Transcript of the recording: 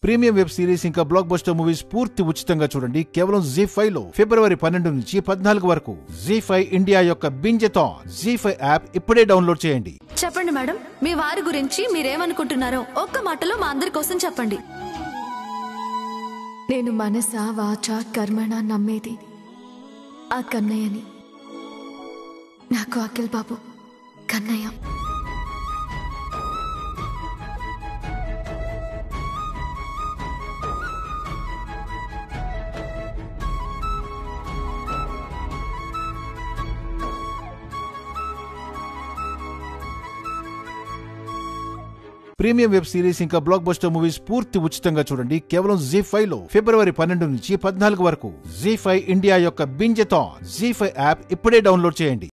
premium web series ఇంకా blockbuster movies పూర్తి ఉచితంగా చూడండి కేవలం జీ ఫైవ్ లో ఫిబ్రవరి పన్నెండు నుంచి పద్నాలుగు వరకు జీ ఫైవ్ ఇండియా యొక్క బింజెథాన్ జీ ఫైవ్ యాప్ ఇప్పుడే డౌన్లోడ్ చేయండి చెప్పండి మేడం మీ వారి గురించి మీరేమనుకుంటున్నారో ఒక్క మాటలో మా అందరి కోసం చెప్పండి నేను మనస వాచ కర్మణ నమ్మేది ఆ కన్నయ్యని నాకు Akhil Babu Kannayya premium web series ఇంకా బ్లాక్ బస్టర్ మూవీస్ పూర్తి ఉచితంగా చూడండి కేవలం జీ ఫైవ్ లో ఫిబ్రవరి పన్నెండు నుంచి పద్నాలుగు వరకు జీ ఫైవ్ ఇండియా యొక్క బింజెథాన్ జీ ఫైవ్ యాప్ ఇప్పుడే డౌన్లోడ్ చేయండి